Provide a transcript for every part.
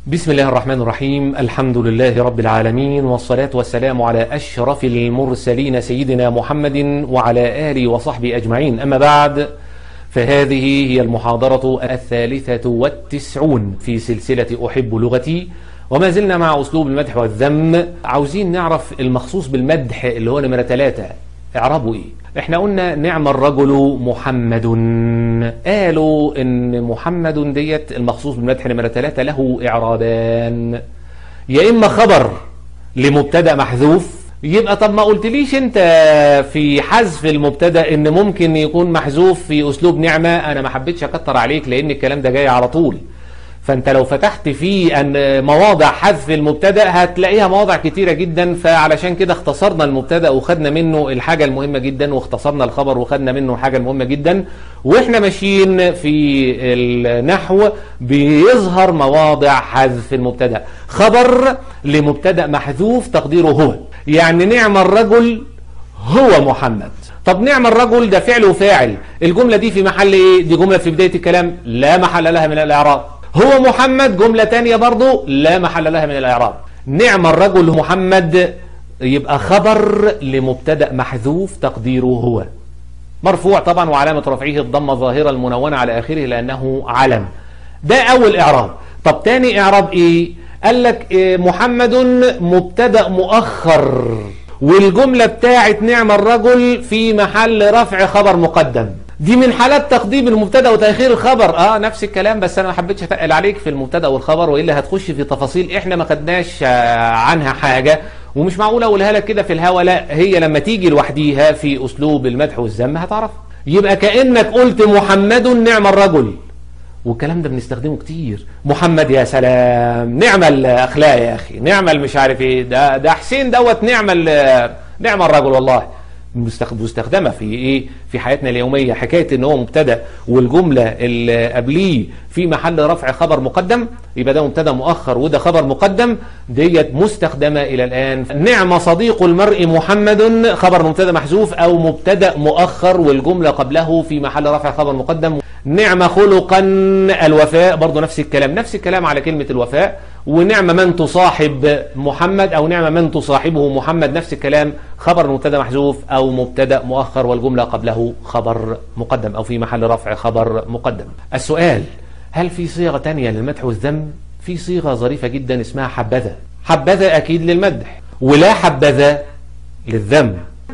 بسم الله الرحمن الرحيم الحمد لله رب العالمين والصلاة والسلام على أشرف المرسلين سيدنا محمد وعلى آله وصحبه أجمعين أما بعد فهذه هي المحاضرة الثالثة والتسعون في سلسلة أحب لغتي وما زلنا مع أسلوب المدح والذم عاوزين نعرف المخصوص بالمدح اللي هو نمرة ثلاثة اعربوا ايه احنا قلنا نعم الرجل محمد قالوا ان محمد ديت المخصوص بالمدح نمرة ثلاثة له اعرابان يا اما خبر لمبتدا محذوف يبقى طب ما قلتليش انت في حذف المبتدا ان ممكن يكون محذوف في اسلوب نعمة انا ما حبيتش اكتر عليك لان الكلام ده جاي على طول فانت لو فتحت في ان مواضع حذف المبتدا هتلاقيها مواضع كتيره جدا فعلشان كده اختصرنا المبتدا وخدنا منه الحاجه المهمه جدا واختصرنا الخبر وخدنا منه الحاجه المهمه جدا واحنا ماشيين في النحو بيظهر مواضع حذف المبتدا خبر لمبتدا محذوف تقديره هو يعني نعم الرجل هو محمد طب نعم الرجل ده فعل وفاعل الجمله دي في محل ايه دي جمله في بدايه الكلام لا محل لها من الاعراب هو محمد جملة تانية برضو لا محل لها من الإعراب نعم الرجل محمد يبقى خبر لمبتدأ محذوف تقديره هو مرفوع طبعا وعلامة رفعه الضمة ظاهرة المنونة على آخره لأنه علم ده أول إعراب طب تاني إعراب إيه قال لك إيه محمد مبتدأ مؤخر والجملة بتاعت نعم الرجل في محل رفع خبر مقدم دي من حالات تقديم المبتدا وتاخير الخبر اه نفس الكلام بس انا ما حبيتش اتقل عليك في المبتدا والخبر والا هتخش في تفاصيل احنا ما خدناش عنها حاجه ومش معقول اقولها لك كده في الهوا لا هي لما تيجي لوحديها في اسلوب المدح والذم هتعرف يبقى كانك قلت محمد نعم الرجل والكلام ده بنستخدمه كتير محمد يا سلام نعم الاخلاق يا اخي نعم مش عارف ايه ده ده حسين دوت نعم نعم الرجل والله مستخدمة في ايه في حياتنا اليومية حكاية ان هو مبتدا والجملة اللي قبليه في محل رفع خبر مقدم يبقى ده مبتدا مؤخر وده خبر مقدم ديت مستخدمة الى الان نعم صديق المرء محمد خبر مبتدا محذوف او مبتدا مؤخر والجملة قبله في محل رفع خبر مقدم نعم خلقا الوفاء برضو نفس الكلام نفس الكلام على كلمة الوفاء ونعم من تصاحب محمد او نعم من تصاحبه محمد نفس الكلام خبر مبتدا محذوف او مبتدا مؤخر والجمله قبله خبر مقدم او في محل رفع خبر مقدم السؤال هل في صيغه تانية للمدح والذم في صيغه ظريفه جدا اسمها حبذا حبذا اكيد للمدح ولا حبذا للذم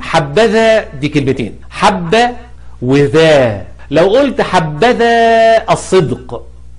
حبذا دي كلمتين حب وذا لو قلت حبذا الصدق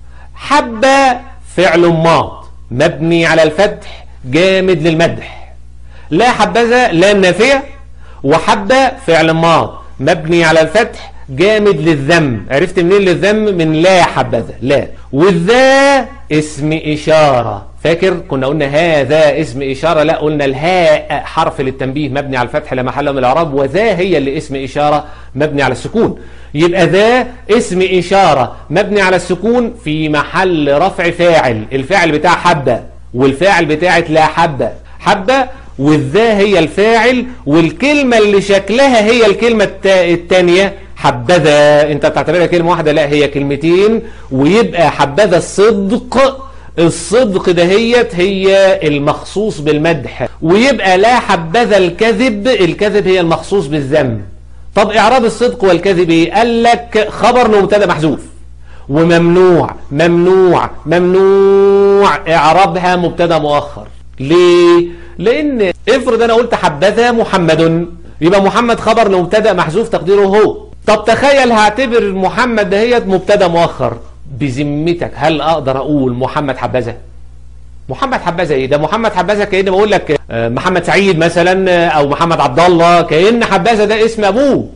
حب فعل ماض مبني على الفتح جامد للمدح لا حبذا لا النافية وحب فعل ماض مبني على الفتح جامد للذم عرفت منين للذم من لا حبذا لا والذا اسم إشارة فاكر كنا قلنا هذا اسم إشارة لا قلنا الهاء حرف للتنبيه مبني على الفتح لا محل من الإعراب وذا هي اللي اسم إشارة مبني على السكون يبقى ذا اسم إشارة مبني على السكون في محل رفع فاعل الفاعل بتاع حبة والفاعل بتاعت لا حبة حبة والذا هي الفاعل والكلمة اللي شكلها هي الكلمة التانية حبذا انت بتعتبرها كلمة واحدة لا هي كلمتين ويبقى حبذا الصدق الصدق دهيت هي المخصوص بالمدح ويبقى لا حبذا الكذب الكذب هي المخصوص بالذم طب اعراب الصدق والكذب ايه قال لك خبر مبتدا محذوف وممنوع ممنوع ممنوع اعرابها مبتدا مؤخر ليه لان افرض انا قلت حبذا محمد يبقى محمد خبر لمبتدا محذوف تقديره هو طب تخيل هعتبر محمد دهيت مبتدا مؤخر بذمتك هل اقدر اقول محمد حبذا محمد حبذا ايه ده محمد حبذا كأن بقول لك محمد سعيد مثلا او محمد عبد الله كأن حبذا ده اسم ابوه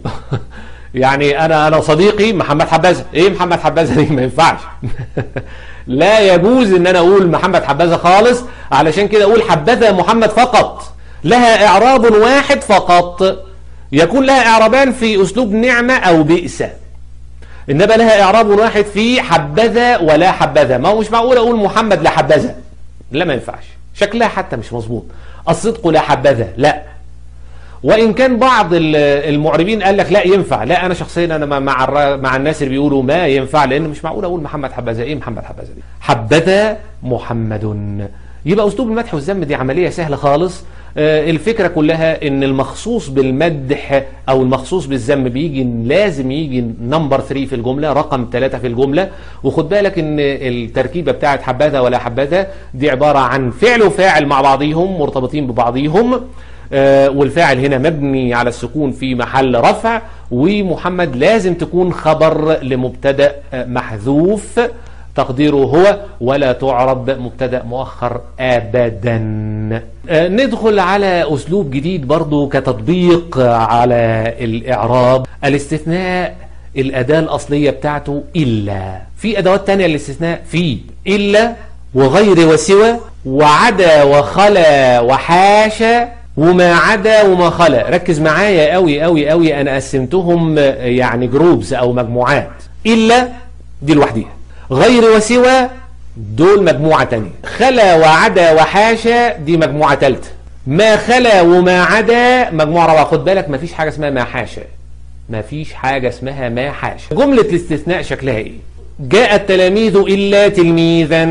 يعني انا انا صديقي محمد حبذا ايه محمد حبذا دي ما ينفعش لا يجوز ان انا اقول محمد حبذا خالص علشان كده اقول حبذا محمد فقط لها اعراب واحد فقط يكون لها اعرابان في اسلوب نعمة او بئس انما لها اعراب واحد في حبذا ولا حبذا ما هو مش معقول اقول محمد لا حبذا لا ما ينفعش شكلها حتى مش مظبوط الصدق لا حبذا لا وان كان بعض ال- المعربين قال لك لا ينفع لا انا شخصيا انا مع- مع الر- مع الناس اللي بيقولوا ما ينفع لان مش معقول اقول محمد حبذا ايه محمد حبذا دي حبذا محمد يبقى اسلوب المدح والذم دي عمليه سهله خالص آه، الفكره كلها ان المخصوص بالمدح او المخصوص بالذم بيجي لازم يجي نمبر 3 في الجمله رقم 3 في الجمله وخد بالك ان التركيبه بتاعت حبذا ولا حبذا دي عباره عن فعل وفاعل مع بعضيهم مرتبطين ببعضيهم آه، والفاعل هنا مبني على السكون في محل رفع ومحمد لازم تكون خبر لمبتدا آه، محذوف تقديره هو ولا تعرب مبتدا مؤخر ابدا آه، ندخل على اسلوب جديد برضو كتطبيق على الاعراب الاستثناء الاداه الاصليه بتاعته الا في ادوات تانية للاستثناء في الا وغير وسوى وعدا وخلا وحاشا وما عدا وما خلا ركز معايا قوي قوي قوي انا قسمتهم آه، يعني جروبز او مجموعات الا دي لوحديها غير وسوى دول مجموعة تانية خلا وعدا وحاشا دي مجموعة تالتة ما خلا وما عدا مجموعة رابعة خد بالك مفيش حاجة اسمها ما حاشا مفيش حاجة اسمها ما حاشا جملة الاستثناء شكلها ايه جاء التلاميذ إلا تلميذا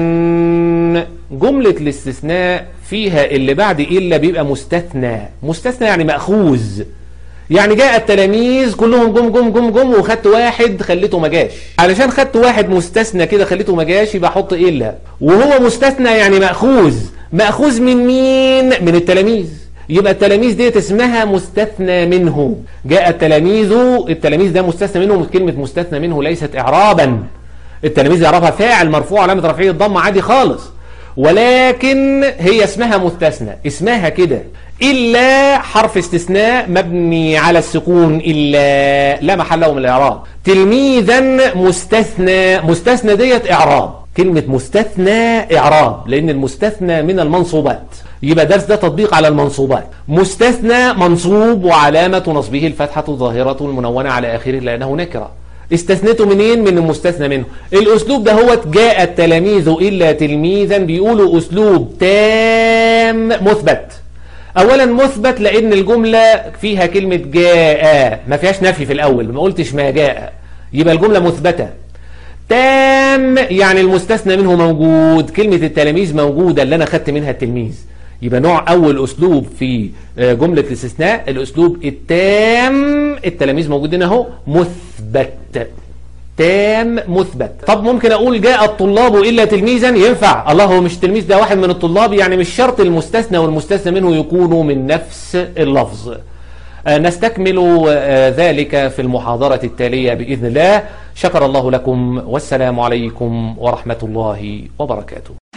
جملة الاستثناء فيها اللي بعد إلا بيبقى مستثنى مستثنى يعني مأخوذ يعني جاء التلاميذ كلهم جم جم جم جم وخدت واحد خليته ما جاش علشان خدت واحد مستثنى كده خليته ما جاش يبقى احط الا وهو مستثنى يعني ماخوذ ماخوذ من مين من التلاميذ يبقى التلاميذ ديت اسمها مستثنى منه جاء التلاميذ التلاميذ ده مستثنى منه كلمه مستثنى منه ليست اعرابا التلاميذ يعرفها فاعل مرفوع علامه رفعه الضمه عادي خالص ولكن هي اسمها مستثنى اسمها كده إلا حرف استثناء مبني على السكون إلا لا محل له من الإعراب تلميذا مستثنى مستثنى ديت إعراب كلمة مستثنى إعراب لأن المستثنى من المنصوبات يبقى درس ده تطبيق على المنصوبات مستثنى منصوب وعلامة نصبه الفتحة الظاهرة المنونة على آخره لأنه نكرة استثنته منين من المستثنى منه الاسلوب ده هو جاء التلاميذ الا تلميذا بيقولوا اسلوب تام مثبت اولا مثبت لان الجمله فيها كلمه جاء ما فيهاش نفي في الاول ما قلتش ما جاء يبقى الجمله مثبته تام يعني المستثنى منه موجود كلمه التلاميذ موجوده اللي انا خدت منها التلميذ يبقى نوع اول اسلوب في آه، جمله الاستثناء الاسلوب التام التلاميذ موجودين اهو مثبت تام مثبت طب ممكن اقول جاء الطلاب الا تلميذا ينفع الله هو مش تلميذ ده واحد من الطلاب يعني مش شرط المستثنى والمستثنى منه يكونوا من نفس اللفظ آه، نستكمل آه، ذلك في المحاضرة التالية بإذن الله شكر الله لكم والسلام عليكم ورحمة الله وبركاته